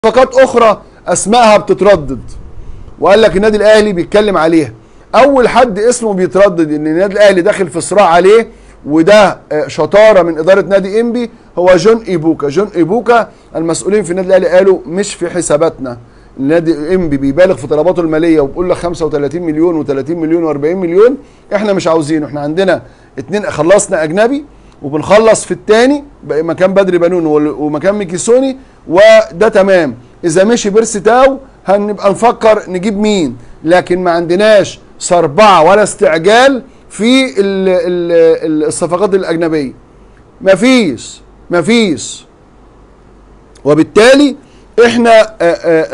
صفقات اخرى اسمائها بتتردد وقال لك النادي الاهلي بيتكلم عليها اول حد اسمه بيتردد ان النادي الاهلي داخل في صراع عليه وده آه، شطاره من اداره نادي انبي هو جون ايبوكا جون ايبوكا المسؤولين في النادي الاهلي قالوا مش في حساباتنا النادي انبي بيبالغ في طلباته الماليه وبيقول لك 35 مليون و30 مليون و40 مليون احنا مش عاوزينه احنا عندنا اتنين خلصنا اجنبي وبنخلص في الثاني مكان بدري بنون وال- ومكان ميكيسوني وده تمام اذا مشي بيرسي تاو هنبقى نفكر نجيب مين لكن ما عندناش صربعه ولا استعجال في ال ال ال الصفقات الاجنبيه مفيش مفيش وبالتالي احنا آآ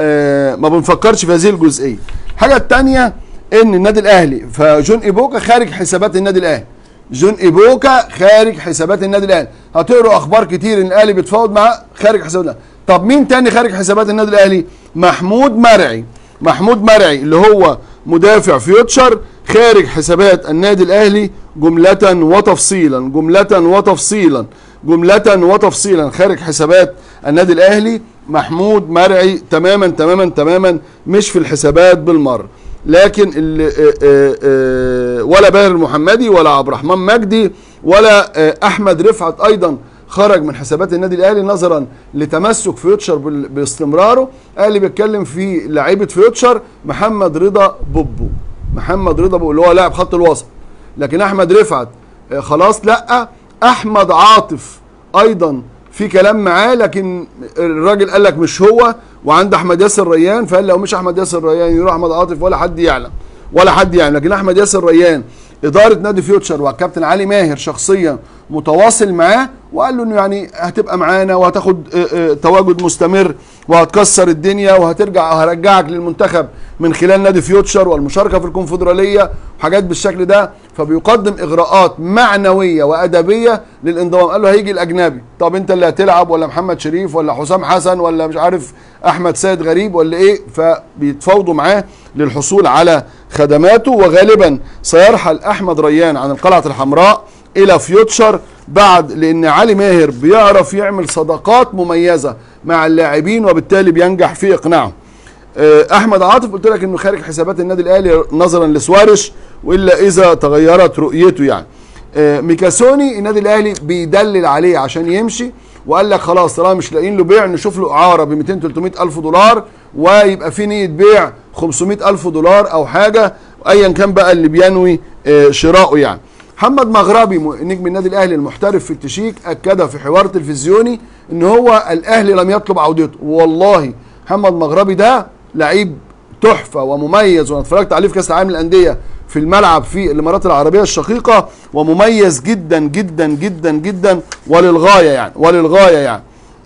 آآ ما بنفكرش في هذه الجزئيه الحاجه الثانيه ان النادي الاهلي فجون ايبوكا خارج حسابات النادي الاهلي جون ايبوكا خارج حسابات النادي الاهلي هتقروا اخبار كتير ان الاهلي بيتفاوض معاه خارج حسابات الاهلي طب مين تاني خارج حسابات النادي الاهلي محمود مرعي محمود مرعي اللي هو مدافع فيوتشر خارج حسابات النادي الاهلي جمله وتفصيلا جمله وتفصيلا جمله وتفصيلا خارج حسابات النادي الاهلي محمود مرعي تماما تماما تماما مش في الحسابات بالمره لكن ال- آه، آه، آه، ولا باهر المحمدي ولا عبد الرحمن مجدي ولا آه، احمد رفعت ايضا خرج من حسابات النادي الاهلي نظرا لتمسك فيوتشر بال- باستمراره الاهلي بيتكلم في لعيبه فيوتشر محمد رضا بوبو محمد رضا بوبو اللي هو لاعب خط الوسط لكن احمد رفعت آه، خلاص لا احمد عاطف ايضا في كلام معاه لكن الراجل قال لك مش هو وعند احمد ياسر ريان فقال لو مش احمد ياسر ريان يروح احمد عاطف ولا حد يعلم ولا حد يعلم لكن احمد ياسر ريان اداره نادي فيوتشر والكابتن علي ماهر شخصيا متواصل معاه وقال له انه يعني هتبقى معانا وهتاخد آه، آه، تواجد مستمر وهتكسر الدنيا وهترجع هرجعك للمنتخب من خلال نادي فيوتشر والمشاركه في الكونفدراليه وحاجات بالشكل ده فبيقدم اغراءات معنويه وادبيه للانضمام قال له هيجي الاجنبي طب انت اللي هتلعب ولا محمد شريف ولا حسام حسن ولا مش عارف احمد سيد غريب ولا ايه فبيتفاوضوا معاه للحصول على خدماته وغالبا سيرحل احمد ريان عن القلعه الحمراء الى فيوتشر بعد لان علي ماهر بيعرف يعمل صداقات مميزه مع اللاعبين وبالتالي بينجح في اقناعهم آه، احمد عاطف قلت لك انه خارج حسابات النادي الاهلي نظرا لسوارش والا اذا تغيرت رؤيته يعني آه، ميكاسوني النادي الاهلي بيدلل عليه عشان يمشي وقال لك خلاص طالما مش لاقيين له بيع نشوف له اعاره ب 200 300 الف دولار ويبقى في نيه بيع 500 الف دولار او حاجه ايا كان بقى اللي بينوي آه، شراؤه يعني محمد مغربي م- نجم النادي الاهلي المحترف في التشيك اكد في حوار تلفزيوني ان هو الاهلي لم يطلب عودته والله محمد مغربي ده لعيب تحفه ومميز وانا اتفرجت عليه في كاس العالم للانديه في الملعب في الامارات العربيه الشقيقه ومميز جدا جدا جدا جدا وللغايه يعني وللغايه يعني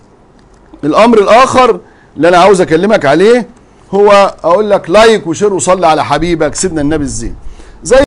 الامر الاخر اللي انا عاوز اكلمك عليه هو اقول لك لايك وشير وصلي على حبيبك سيدنا النبي الزين زي